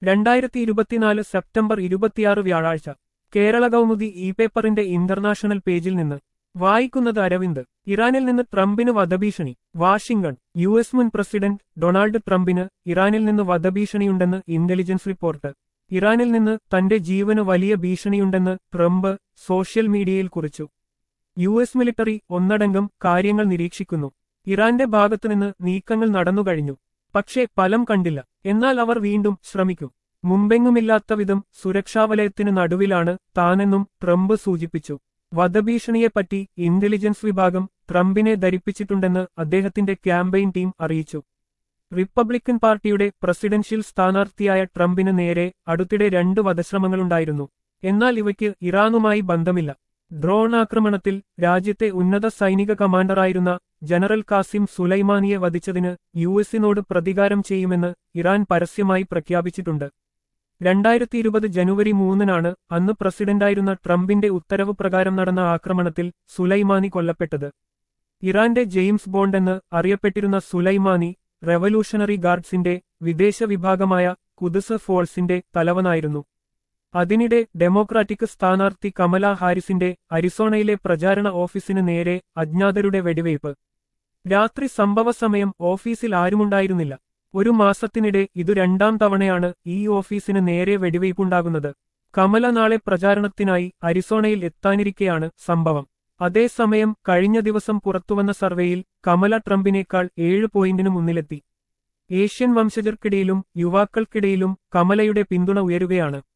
രണ്ടായിരത്തി ഇരുപത്തിനാല് സെപ്റ്റംബർ ഇരുപത്തിയാറ് വ്യാഴാഴ്ച കേരള കൗമുദി ഇ പേപ്പറിന്റെ ഇന്റർനാഷണൽ പേജിൽ നിന്ന് വായിക്കുന്നത് അരവിന്ദ് ഇറാനിൽ നിന്ന് ട്രംപിന് വധഭീഷണി വാഷിംഗ്ടൺ യു എസ് മുൻ പ്രസിഡന്റ് ഡൊണാൾഡ് ട്രംപിന് ഇറാനിൽ നിന്ന് വധഭീഷണിയുണ്ടെന്ന് ഇന്റലിജൻസ് റിപ്പോർട്ട് ഇറാനിൽ നിന്ന് തന്റെ ജീവന് വലിയ ഭീഷണിയുണ്ടെന്ന് ട്രംപ് സോഷ്യൽ മീഡിയയിൽ കുറിച്ചു യു എസ് മിലിറ്ററി ഒന്നടങ്കം കാര്യങ്ങൾ നിരീക്ഷിക്കുന്നു ഇറാന്റെ ഭാഗത്തുനിന്ന് നീക്കങ്ങൾ നടന്നുകഴിഞ്ഞു പക്ഷേ ഫലം കണ്ടില്ല എന്നാൽ അവർ വീണ്ടും ശ്രമിക്കും മുമ്പെങ്ങുമില്ലാത്ത വിധം സുരക്ഷാവലയത്തിന് നടുവിലാണ് താനെന്നും ട്രംപ് സൂചിപ്പിച്ചു വധഭീഷണിയെപ്പറ്റി ഇന്റലിജൻസ് വിഭാഗം ട്രംപിനെ ധരിപ്പിച്ചിട്ടുണ്ടെന്ന് അദ്ദേഹത്തിന്റെ ക്യാമ്പയിൻ ടീം അറിയിച്ചു റിപ്പബ്ലിക്കൻ പാർട്ടിയുടെ പ്രസിഡൻഷ്യൽ സ്ഥാനാർത്ഥിയായ ട്രംപിന് നേരെ അടുത്തിടെ രണ്ട് വധശ്രമങ്ങളുണ്ടായിരുന്നു എന്നാൽ ഇവയ്ക്ക് ഇറാനുമായി ബന്ധമില്ല ഡ്രോൺ ആക്രമണത്തിൽ രാജ്യത്തെ ഉന്നത സൈനിക കമാൻഡറായിരുന്ന ജനറൽ കാസിം സുലൈമാനിയെ വധിച്ചതിന് യു എസിനോട് പ്രതികാരം ചെയ്യുമെന്ന് ഇറാൻ പരസ്യമായി പ്രഖ്യാപിച്ചിട്ടുണ്ട് രണ്ടായിരത്തി ഇരുപത് ജനുവരി മൂന്നിനാണ് അന്ന് പ്രസിഡന്റായിരുന്ന ട്രംപിന്റെ ഉത്തരവ് പ്രകാരം നടന്ന ആക്രമണത്തിൽ സുലൈമാനി കൊല്ലപ്പെട്ടത് ഇറാന്റെ ജെയിംസ് ബോണ്ട് എന്ന് അറിയപ്പെട്ടിരുന്ന സുലൈമാനി റെവല്യൂഷണറി ഗാർഡ്സിന്റെ വിദേശ വിഭാഗമായ കുദസ് ഫോഴ്സിന്റെ തലവനായിരുന്നു അതിനിടെ ഡെമോക്രാറ്റിക് സ്ഥാനാർത്ഥി കമല ഹാരിസിന്റെ അരിസോണയിലെ പ്രചാരണ ഓഫീസിന് നേരെ അജ്ഞാതരുടെ വെടിവയ്പ് രാത്രി സംഭവ സമയം ഓഫീസിൽ ആരുമുണ്ടായിരുന്നില്ല ഒരു മാസത്തിനിടെ ഇതു രണ്ടാം തവണയാണ് ഈ ഓഫീസിന് നേരെ വെടിവയ്പുണ്ടാകുന്നത് കമല നാളെ പ്രചാരണത്തിനായി അരിസോണയിൽ എത്താനിരിക്കെയാണ് സംഭവം അതേസമയം കഴിഞ്ഞ ദിവസം പുറത്തുവന്ന സർവേയിൽ കമല ട്രംപിനേക്കാൾ ഏഴ് പോയിന്റിന് മുന്നിലെത്തി ഏഷ്യൻ വംശജർക്കിടയിലും യുവാക്കൾക്കിടയിലും കമലയുടെ പിന്തുണ ഉയരുകയാണ്